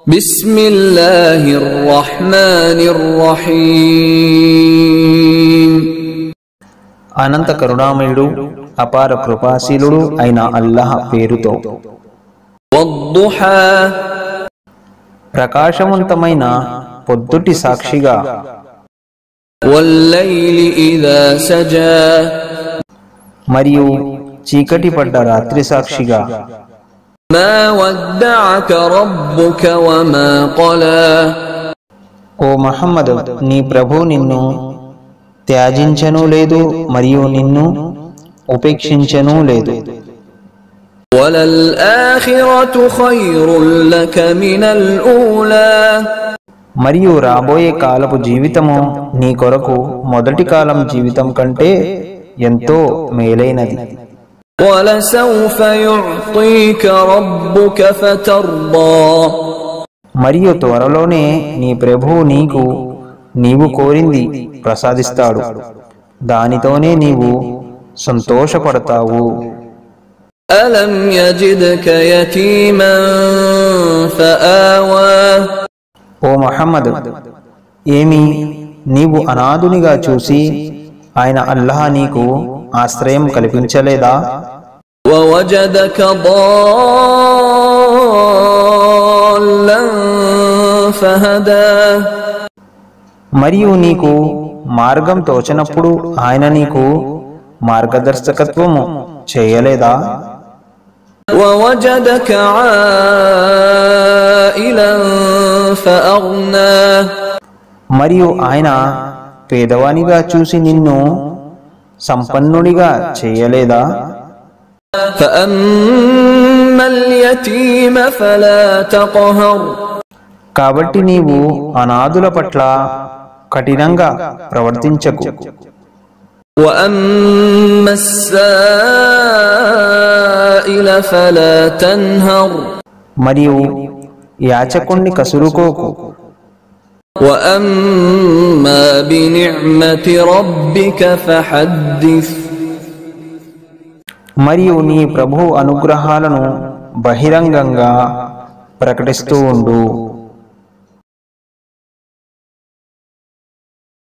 بسم الله الرحمن الرحيم అనంత కరుణామయుడు అపార కృపాశీలుడు అయిన అల్లాహ్ పేరుతో والضحى ప్రకాశవంతమైన పొద్దుటి సాక్షిగా والليل إذا سجى మరియు చీకటి పడ్డ రాత్రి సాక్షిగా ما ودعك ربك وما قلى ఓ మహమ్మద్ నీ ప్రభు నిన్ను త్యాజించను లేదు మరియు నిన్ను ఉపేక్షించను లేదు وللآخرة خير لك من الأولى మరియు రాబోయే కాలపు జీవితము నీ కొరకు మొదటి కాలం జీవితం కంటే ఎంతో మేలైనది ولسوف يعطيك ربك فترضى మరియు త్వరలోనే నీ ప్రభువు నీకు నీవు కోరింది ప్రసాదిస్తాడు దానితోనే నీవు సంతోషపడతావు ألم يجدك يتيما فآوى ఓ మహమ్మద్ ఏమి నీవు అనాథునిగా చూసి ఆయన అల్లాహ్ నీకు ఆశ్రయం కల్పించలేదా ووجدك ضالا فهدى మరియు నీకు మార్గం తోచనప్పుడు ఆయన నీకు మార్గదర్శకత్వము చేయలేదా ووجدك عائلا فأغنى మరియు ఆయన పేదవానిగా చూసి నిన్ను సంపన్నుడిగా చేయలేదా فأما اليتيم فلا تقهر కాబట్టి నీవు అనాథుల పట్ల కఠినంగా ప్రవర్తించకు وأما السائل فلا تنهر మరియు యాచకుణ్ణి కసురుకోకు وأما بنعمة ربك فحدث మరియు నీ ప్రభు అనుగ్రహాలను బహిరంగంగా ప్రకటిస్తూ ఉండు